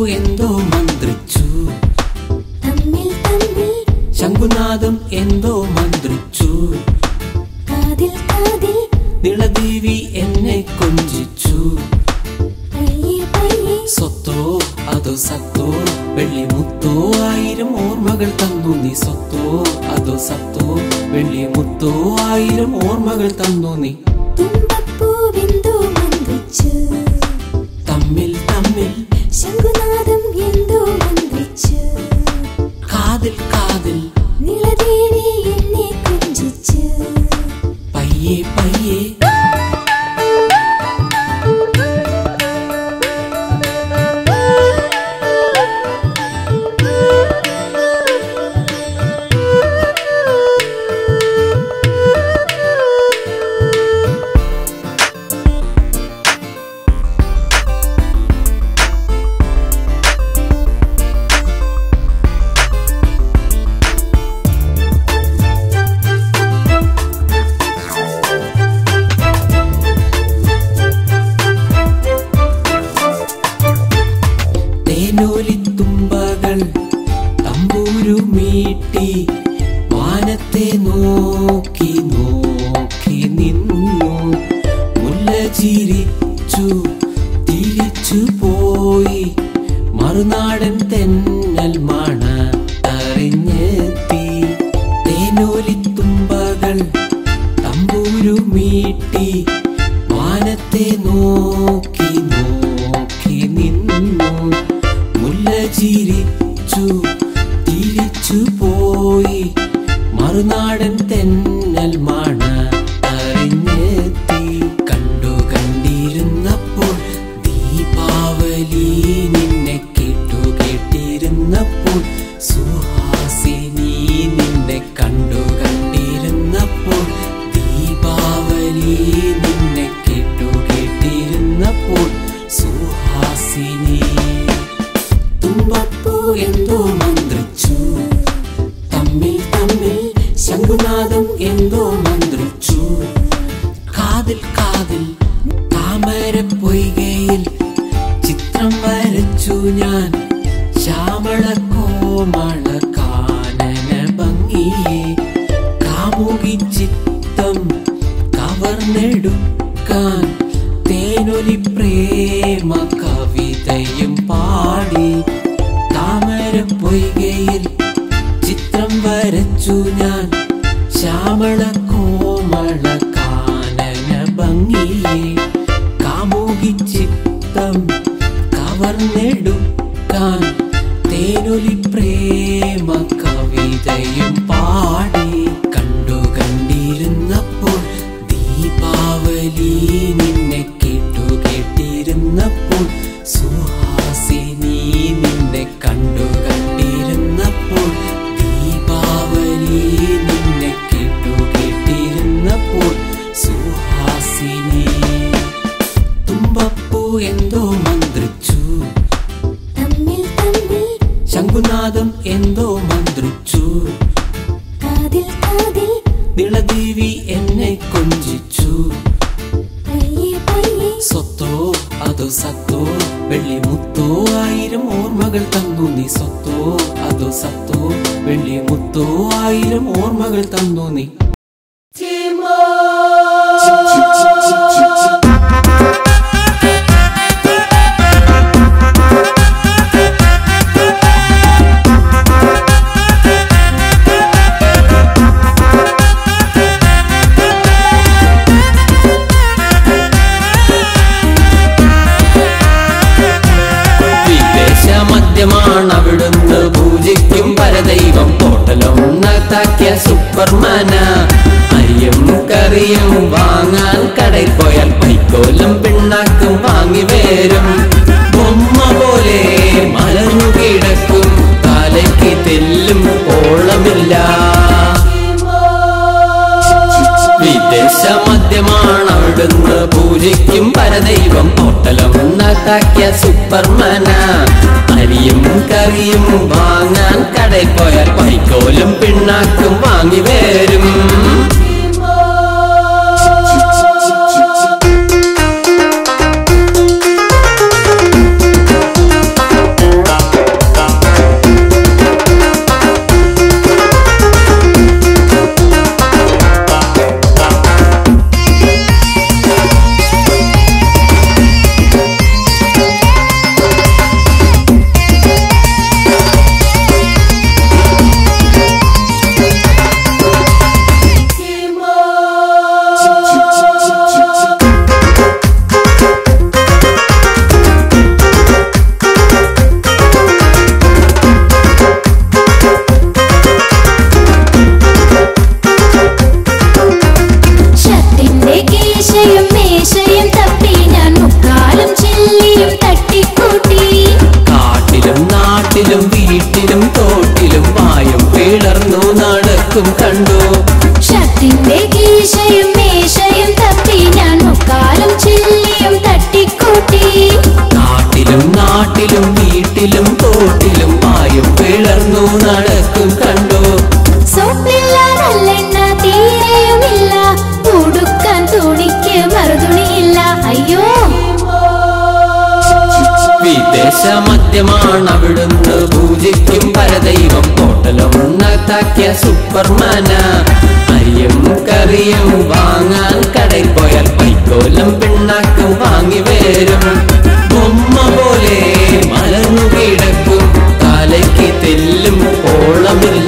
എന്തോ മന്ത്രിച്ചു തമ്മിൽ തമ്മിൽ ശംഖുനാഥം എന്തോ മന്ത്രിച്ചു കാതിൽ കാതിൽ നിളദേവി എന്നെ കൊഞ്ചിച്ചു പയ്യെ പയ്യെ സ്വത്തോ അതോ സത്തോ വെള്ളിമുത്തോ ആയിരം ഓർമ്മകൾ തന്നു നീ സ്വത്തോ അതോ സത്തോ വെള്ളിമുത്തോ ആയിരം ഓർമ്മകൾ തന്നു നീ തുമ്പപ്പൂവെന്തോ മന്ത്രിച്ചു തമ്മിൽ തമ്മിൽ ശംഖുനാഥം എന്തോ മന്ത്രിച്ചു കാതിൽ കാതിൽ നിളദേവി എന്നെ കൊഞ്ചിച്ചു പയ്യെ പയ്യെ തേനോലിത്തുമ്പകൾ തമ്പൂരു മീട്ടി വാനത്തെ നോക്കി നോക്കി നിന്നു മുല്ല ചിരിച്ചു തിരിച്ചു പോയി മറുനാടൻ തെന്നൽ മണ അറിഞ്ഞെത്തി തേനോലിത്തുമ്പകൾ തമ്പൂരു മീട്ടി വാനത്തെ നോക്കി നോക്കി നിന്നു മുല്ല ചിരിച്ചു തിരിച്ചു പോയി മറുനാടൻ തെന്നൽ മണ അറിഞ്ഞെത്തി കണ്ടു കണ്ടിരുന്നപ്പോൾ ദീപാവലി നിന്നെ കേട്ടു കേട്ടിരുന്നപ്പോൾ സുഹാസിനി നിന്നെ കണ്ടു കണ്ടിരുന്നപ്പോൾ ദീപാവലി നിന്നെ കേട്ടു കേട്ടിരുന്നപ്പോൾ സുഹാസിനി തുമ്പപ്പൂ എന്തോ മന്ത്രിച്ചു തമ്മിൽ തമ്മിൽ ശംഖുനാഥം എന്തോ മന്ത്രിച്ചു കാതിൽ കാതിൽ താമര പൊയ്കയിൽ ചിത്രം വരച്ചു ഞാൻ ശ്യാമള കോമള കാനന ഭംഗിയെ കാമുകി ചിത്തം കവർന്നെടുക്കാൻ തേനൊലി പ്രേമ കവിതയും പാടി താമര പൊയ്കയിൽ ചിത്രം വരച്ചു ഞാൻ ശ്യാമള കോമള കാനന ഭംഗിയെ കാമുകി ചിത്തം കവർന്നെടുക്കാൻ തേനൊലി പ്രേമ കവിതയും പാടി കണ്ടു കണ്ടിരുന്നപ്പോൾ ദീപാവലി നിന്നെ കേട്ടു കേട്ടിരുന്നപ്പോൾ സുഹാസിനി നിന്നെ കണ്ടു കണ്ടിരുന്നപ്പോൾ ദീപാവലി നിന്നെ കേട്ടു കേട്ടിരുന്നപ്പോൾ സുഹാസിനി തുമ്പപ്പൂ എന്തോ മന്ത്രിച്ചു തമ്മിൽ തമ്മിൽ ശംഖുനാഥം എന്തോ മന്ത്രിച്ചു കാതിൽ കാതിൽ നിളദേവി എന്നെ കൊഞ്ചിച്ചു പയ്യെ പയ്യെ സ്വത്തോ അതോ സത്തോ വെള്ളിമുത്തോ ആയിരം ഓർമ്മകൾ തന്നു നീ സ്വത്തോ അതോ സത്തോ വെള്ളിമുത്തോ ആയിരം ഓർമ്മകൾ തന്നു നീ വിദേശ മദ്യമാണ് അവിടുന്ന് പൂജിക്കും പരദൈവം ഹോട്ടലൊന്നത്താക്കിയ സൂപ്പർമാന അരിയും കറിയും വാങ്ങാൻ കടയിൽ പോയാൽ പൈക്കോലും പിണ്ണാക്കും വാങ്ങി വരും ബൊമ്മ പോലെ മലർന്നു കിടക്കും തലയ്ക്ക് തെല്ലും ഓളമില്ല വിദേശ മദ്യമാണ് അവിടുന്ന് പൂജിക്കും പരദൈവം ഹോട്ടലം നട്ടാക്കിയ സൂപ്പർമാന അരിയും കറിയും വാങ്ങാൻ കടയിൽ പോയാൽ പൈക്കോലും പിണ്ണാക്കും വാങ്ങി വരും ും കാട്ടിലും വീട്ടിലും തോട്ടിലും പായും പിളർന്നു നടക്കും കണ്ടോ സോപ്പില്ല നല്ലെണ്ണ തീരെയുമില്ല ഉടുക്കാൻ തുണിക്ക് മറുതുണിയില്ല അയ്യോ വിദേശ മദ്യമാണ് അവിടുന്ന് പൂജിക്കും പരദൈവം ഹോട്ടലൊന്നത്താക്കിയ സൂപ്പർമാന അരിയും കറിയും വാങ്ങാൻ കടയിൽ പോയാൽ പൈക്കോലം പിണ്ണാക്കും വാങ്ങി വരും ബൊമ്മ പോലെ മലർന്നു കിടക്കും തലയ്ക്ക് തെല്ലും ഓളമില്ല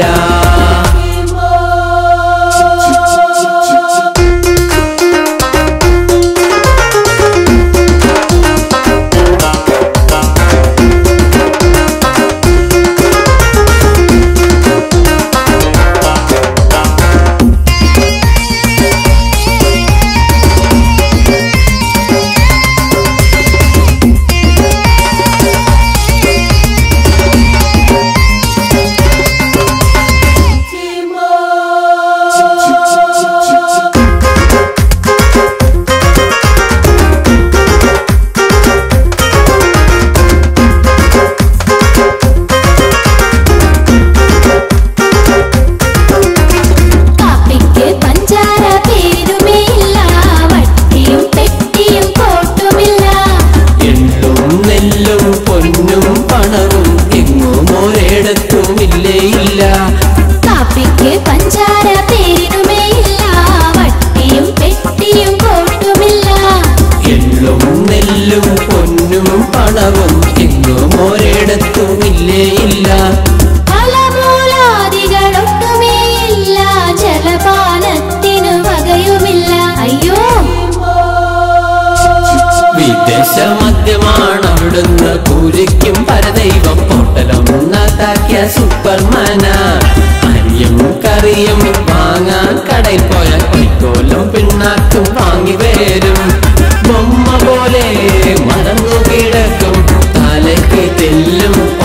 കാപ്പിക്ക് പഞ്ചാര പേരുമേ ഇല്ല വട്ടിയും പെട്ടിയും കോട്ടുമില്ല എള്ളും നെല്ലും പൊന്നും പണവും എങ്ങും ഒരിടത്തും ഇല്ലേ ഇല്ല കാപ്പിക്ക് പഞ്ചാര പേരിനുമേ ഇല്ല വട്ടിയും പെട്ടിയും കോട്ടുമില്ല എള്ളും നെല്ലും പൊന്നും പണവും എങ്ങും ഒരിടത്തും ഇല്ലേ ഇല്ല ഫലമൂലാദികളൊട്ടുമേ ഇല്ല ജലപാനത്തിനു വകയുമില്ല അയ്യോ വിദേശ മദ്യമാണ് അവിടുന്ന് പൂരിക്കും പരദൈവം ഹോട്ടലും നത്താക്കിയ സൂപ്പർമാന അരിയും കറിയും വാങ്ങാൻ കടയിൽ പോയാൽ കൈക്കോലും പിണ്ണാക്കും വാങ്ങി വരും ബൊമ്മ പോലെ മറന്നു കിടക്കും തലയ്ക്ക് തെല്ലും